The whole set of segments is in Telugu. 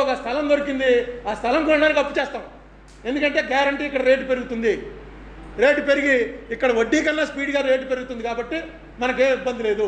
ఒక స్థలం దొరికింది ఆ స్థలం కొనడానికి అప్పు చేస్తాం ఎందుకంటే గ్యారంటీ ఇక్కడ రేటు పెరుగుతుంది రేటు పెరిగి ఇక్కడ వడ్డీ కన్నా స్పీడ్గా రేటు పెరుగుతుంది కాబట్టి మనకే ఇబ్బంది లేదు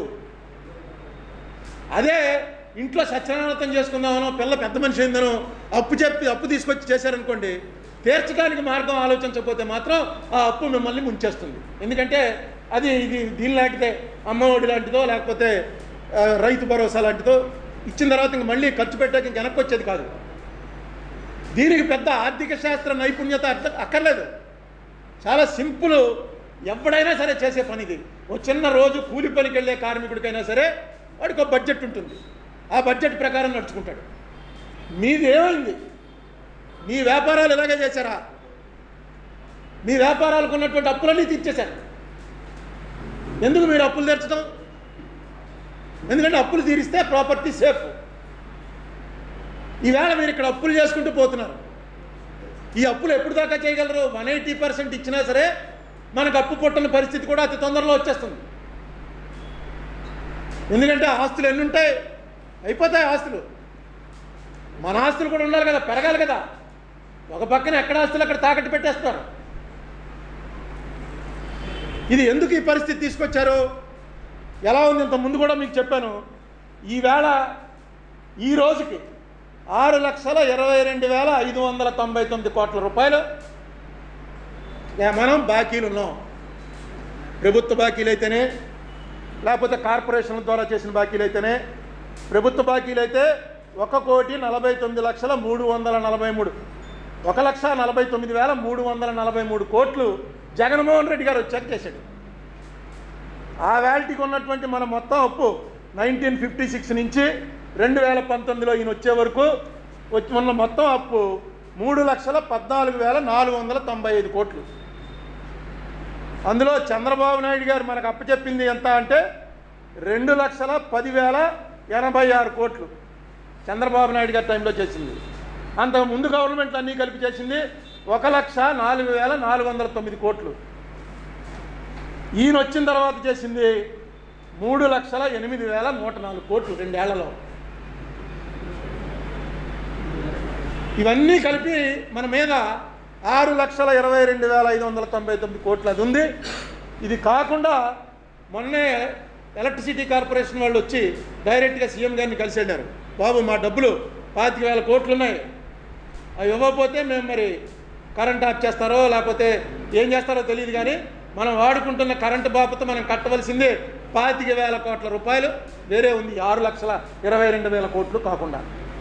అదే ఇంట్లో సత్యనారాయణతం చేసుకుందామనో పిల్ల పెద్ద మనిషి అయిందనో అప్పు చెప్పి అప్పు తీసుకొచ్చి చేశారనుకోండి తీర్చడానికి మార్గం ఆలోచించకపోతే మాత్రం ఆ అప్పు మిమ్మల్ని ముంచేస్తుంది ఎందుకంటే అది ఇది దీని లాంటిదే అమ్మఒడి లాంటిదో లేకపోతే ఆ, రైతు భరోసా లాంటిదో ఇచ్చిన తర్వాత ఇంక మళ్ళీ ఖర్చు పెట్టాక ఇంక వెనక్కి వచ్చేది కాదు దీనికి పెద్ద ఆర్థిక శాస్త్ర నైపుణ్యత అర్థ- అక్కర్లేదు చాలా సింపుల్ ఎవడైనా సరే చేసే పని ఇది ఓ చిన్న రోజు కూలి పనికి వెళ్ళే కార్మికుడికైనా సరే వాడికి ఒక బడ్జెట్ ఉంటుంది ఆ బడ్జెట్ ప్రకారం నడుచుకుంటాడు మీది ఏమైంది మీ వ్యాపారాలు ఇలాగే చేశారా మీ వ్యాపారాలకు ఉన్నటువంటి అప్పులన్నీ తీర్చేశారు ఎందుకు మీరు అప్పులు తీర్చడం ఎందుకంటే అప్పులు తీరిస్తే ప్రాపర్టీ సేఫ్ ఈవేళ మీరు ఇక్కడ అప్పులు చేసుకుంటూ పోతున్నారు ఈ అప్పులు ఎప్పుడు దాకా చేయగలరు వన్ ఎయిటీ పర్సెంట్ ఇచ్చినా సరే మనకు అప్పు పుట్టని పరిస్థితి కూడా అతి తొందరలో వచ్చేస్తుంది ఎందుకంటే ఆస్తులు ఎన్ని ఉంటాయి అయిపోతాయి ఆస్తులు మన ఆస్తులు కూడా ఉండాలి కదా పెరగాలి కదా ఒక పక్కన ఎక్కడ ఆస్తులు అక్కడ తాకట్టు పెట్టేస్తారు ఇది ఎందుకు ఈ పరిస్థితి తీసుకొచ్చారు ఎలా ఉంది ఇంత ముందు కూడా మీకు చెప్పాను ఈవేళ ఈ రోజుకి ఆరు లక్షల ఇరవై రెండు వేల ఐదు వందల తొంభై తొమ్మిది కోట్ల రూపాయలు ఏ మనం బాకీలు ఉన్నాం ప్రభుత్వ బాకీలు అయితేనే లేకపోతే కార్పొరేషన్ల ద్వారా చేసిన బాకీలు అయితేనే ప్రభుత్వ బాకీలు అయితే ఒక కోటి నలభై తొమ్మిది లక్షల మూడు వందల నలభై మూడు ఒక లక్ష నలభై తొమ్మిది వేల మూడు వందల నలభై మూడు కోట్లు జగన్మోహన్ రెడ్డి గారు చెక్ చేశాడు ఆ వ్యాలిటీకి ఉన్నటువంటి మన మొత్తం అప్పు నైన్టీన్ ఫిఫ్టీ సిక్స్ నుంచి రెండు వేల పంతొమ్మిదిలో ఈయన వచ్చే వరకు వచ్చి ఉన్న మొత్తం అప్పు మూడు లక్షల పద్నాలుగు వేల నాలుగు వందల తొంభై ఐదు కోట్లు అందులో చంద్రబాబు నాయుడు గారు మనకు అప్పచెప్పింది ఎంత అంటే రెండు లక్షల పదివేల ఎనభై ఆరు కోట్లు చంద్రబాబు నాయుడు గారి టైంలో చేసింది అంతకు ముందు గవర్నమెంట్ అన్నీ కలిపి చేసింది ఒక లక్ష నాలుగు వేల నాలుగు వందల తొమ్మిది కోట్లు ఈయన వచ్చిన తర్వాత చేసింది మూడు లక్షల ఎనిమిది వేల నూట నాలుగు కోట్లు రెండేళ్లలో ఇవన్నీ కలిపి మన మీద ఆరు లక్షల ఇరవై రెండు వేల ఐదు వందల తొంభై తొమ్మిది కోట్లు అది ఉంది ఇది కాకుండా మొన్నే ఎలక్ట్రిసిటీ కార్పొరేషన్ వాళ్ళు వచ్చి డైరెక్ట్గా సీఎం గారిని కలిసి వెళ్ళారు బాబు మా డబ్బులు పాతిక వేల కోట్లు ఉన్నాయి అవి ఇవ్వకపోతే మేము మరి కరెంట్ ఆఫ్ చేస్తారో లేకపోతే ఏం చేస్తారో తెలియదు కానీ మనం వాడుకుంటున్న కరెంటు బాపత మనం కట్టవలసిందే పాతిక వేల కోట్ల రూపాయలు వేరే ఉంది ఆరు లక్షల ఇరవై రెండు వేల కోట్లు కాకుండా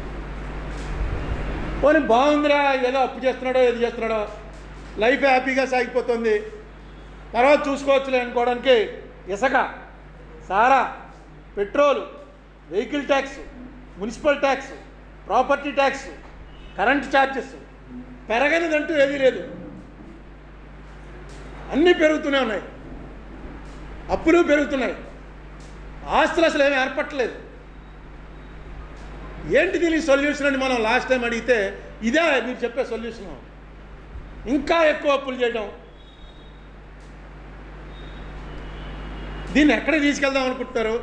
పోనీ బాగుందిరా ఏదో అప్పు చేస్తున్నాడో ఏది చేస్తున్నాడో లైఫ్ హ్యాపీగా సాగిపోతుంది తర్వాత చూసుకోవచ్చులే అనుకోవడానికి ఇసుక సారా petrol vehicle tax municipal tax property tax current charges పెరగనిదంటూ ఏదీ లేదు అన్నీ పెరుగుతూనే ఉన్నాయి అప్పులు పెరుగుతున్నాయి ఆస్తులు అసలు ఏమీ ఏర్పట్టలేదు ఏంటి దీనికి సొల్యూషన్ అని మనం లాస్ట్ టైం అడిగితే ఇదే మీరు చెప్పే సొల్యూషన్ ఇంకా ఎక్కువ అప్పులు చేయడం దీన్ని ఎక్కడ తీసుకెళ్దాం అనుకుంటున్నారు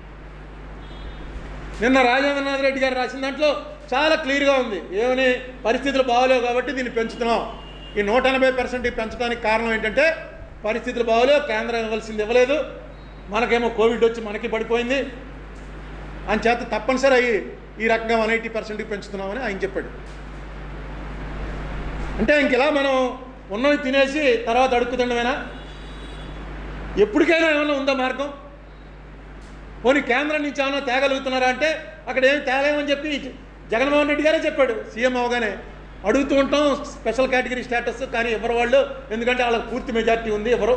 నిన్న రాజేంద్రనాథ్ రెడ్డి గారు రాసిన దాంట్లో చాలా క్లియర్గా ఉంది ఏమని పరిస్థితులు బాగోలేవు కాబట్టి దీన్ని పెంచుతున్నాం ఈ నూట ఎనభై పర్సెంట్ పెంచడానికి కారణం ఏంటంటే పరిస్థితులు బాగోలేవు కేంద్రం ఇవ్వాల్సింది ఇవ్వలేదు మనకేమో కోవిడ్ వచ్చి మనకి పడిపోయింది అని చేత తప్పనిసరి అయ్యి ఈ రకంగా వన్ ఎయిటీ పర్సెంట్కి పెంచుతున్నామని ఆయన చెప్పాడు అంటే ఇంక ఇలా మనం ఉన్నవి తినేసి తర్వాత అడుక్కుతుండమేనా ఎప్పటికైనా ఏమైనా ఉందా మార్గం పోనీ కేంద్రం నుంచి ఏమైనా తేగలుగుతున్నారా అంటే అక్కడ ఏమి తేలేమని చెప్పి జగన్మోహన్ రెడ్డి గారే చెప్పాడు సీఎం అవగానే అడుగుతూ ఉంటాం స్పెషల్ కేటగిరీ స్టేటస్ కానీ ఎవరు వాళ్ళు ఎందుకంటే వాళ్ళకి పూర్తి మెజార్టీ ఉంది ఎవరు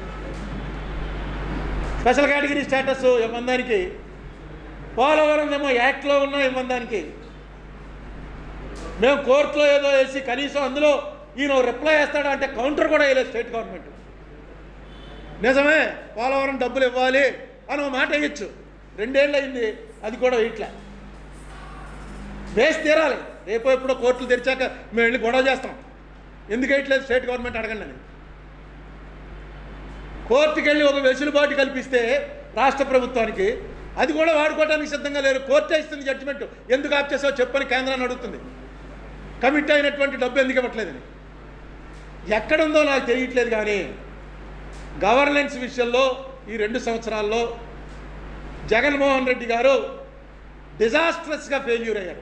స్పెషల్ కేటగిరీ స్టేటస్ ఇవ్వడానికి పోలవరం ఏమో యాక్ట్లో ఉన్నా ఇవ్వడానికి మేము కోర్టులో ఏదో వేసి కనీసం అందులో ఈయన రిప్లై వేస్తాడా అంటే కౌంటర్ కూడా వేయలేదు స్టేట్ గవర్నమెంట్ నిజమే పోలవరం డబ్బులు ఇవ్వాలి అని ఒక మాట వేయచ్చు రెండేళ్ళు అయింది అది కూడా వేయట్లే వేసి తీరాలి రేపు ఎప్పుడో కోర్టులు తెరిచాక మేము వెళ్ళి గొడవ చేస్తాం ఎందుకు వేయట్లేదు స్టేట్ గవర్నమెంట్ అడగండి అని కోర్టుకి వెళ్ళి ఒక వెసులుబాటు కల్పిస్తే రాష్ట్ర ప్రభుత్వానికి అది కూడా వాడుకోవడానికి సిద్ధంగా లేరు కోర్టే ఇస్తుంది జడ్జిమెంట్ ఎందుకు ఆప్ చేసావు చెప్పని కేంద్రాన్ని అడుగుతుంది కమిట్ అయినటువంటి డబ్బు ఎందుకు ఇవ్వట్లేదని ఎక్కడుందో నాకు తెలియట్లేదు కానీ గవర్నెన్స్ విషయంలో ఈ రెండు సంవత్సరాల్లో జగన్మోహన్ రెడ్డి గారు డిజాస్ట్రస్గా ఫెయిల్యూర్ అయ్యారు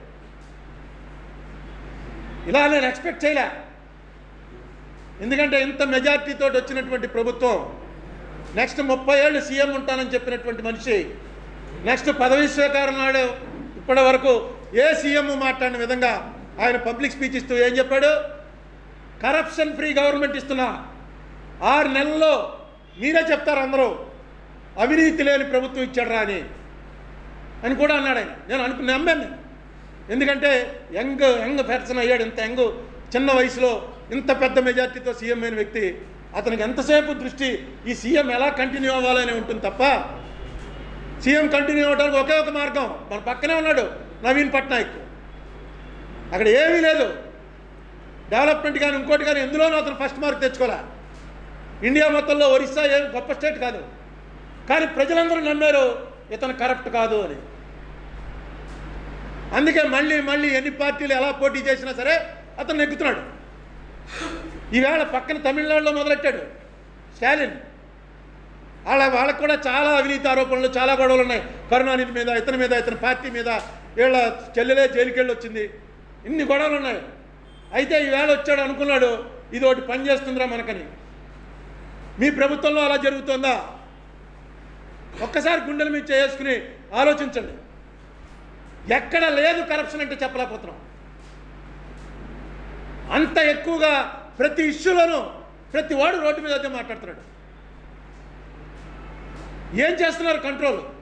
ఇలా నేను ఎక్స్పెక్ట్ చేయలే ఎందుకంటే ఇంత మెజార్టీతో వచ్చినటువంటి ప్రభుత్వం నెక్స్ట్ ముప్పై ఏళ్ళు సీఎం ఉంటానని చెప్పినటువంటి మనిషి నెక్స్ట్ పదవి స్వీకారం నాడు ఇప్పటి వరకు ఏ సీఎం మాట్లాడిన విధంగా ఆయన పబ్లిక్ స్పీచ్ ఇస్తూ ఏం చెప్పాడు కరప్షన్ ఫ్రీ గవర్నమెంట్ ఇస్తున్నా ఆరు నెలల్లో మీరే చెప్తారు అందరూ అవినీతి లేని ప్రభుత్వం ఇచ్చాడు అని అని కూడా అన్నాడు ఆయన నేను అనుకు నమ్మాను నేను ఎందుకంటే యంగ్ యంగ్ పర్సన్ అయ్యాడు ఇంత యంగ్ చిన్న వయసులో ఇంత పెద్ద మెజార్టీతో సీఎం అయిన వ్యక్తి అతనికి ఎంతసేపు దృష్టి ఈ సీఎం ఎలా కంటిన్యూ అవ్వాలని ఉంటుంది తప్ప సీఎం కంటిన్యూ అవ్వడానికి ఒకే ఒక మార్గం మన పక్కనే ఉన్నాడు నవీన్ పట్నాయక్ అక్కడ ఏమీ లేదు డెవలప్మెంట్ కానీ ఇంకోటి కానీ ఎందులోనూ అతను ఫస్ట్ మార్క్ తెచ్చుకోలే ఇండియా మొత్తంలో ఒరిస్సా ఏం గొప్ప స్టేట్ కాదు కానీ ప్రజలందరూ నమ్మారు ఇతను కరప్ట్ కాదు అని అందుకే మళ్ళీ మళ్ళీ ఎన్ని పార్టీలు ఎలా పోటీ చేసినా సరే అతను నెగ్గుతున్నాడు ఈవేళ పక్కన తమిళనాడులో మొదలెట్టాడు స్టాలిన్ వాళ్ళ వాళ్ళకు కూడా చాలా అవినీతి ఆరోపణలు చాలా గొడవలు ఉన్నాయి కరుణానిధి మీద ఇతని మీద ఇతని పార్టీ మీద వీళ్ళ చెల్లెలే జైలుకి వెళ్ళి వచ్చింది ఇన్ని గొడవలు ఉన్నాయి అయితే ఈవేళ వచ్చాడు అనుకున్నాడు ఇది ఒకటి పని చేస్తుందిరా మనకని మీ ప్రభుత్వంలో అలా జరుగుతుందా ఒక్కసారి గుండెల మీద చేసుకుని ఆలోచించండి ఎక్కడ లేదు కరప్షన్ అంటే చెప్పలేకపోతున్నాం అంత ఎక్కువగా ప్రతి ఇష్యూలోనూ ప్రతి వాడు రోడ్డు మీద అదే మాట్లాడుతున్నాడు ఏం చేస్తున్నారు కంట్రోల్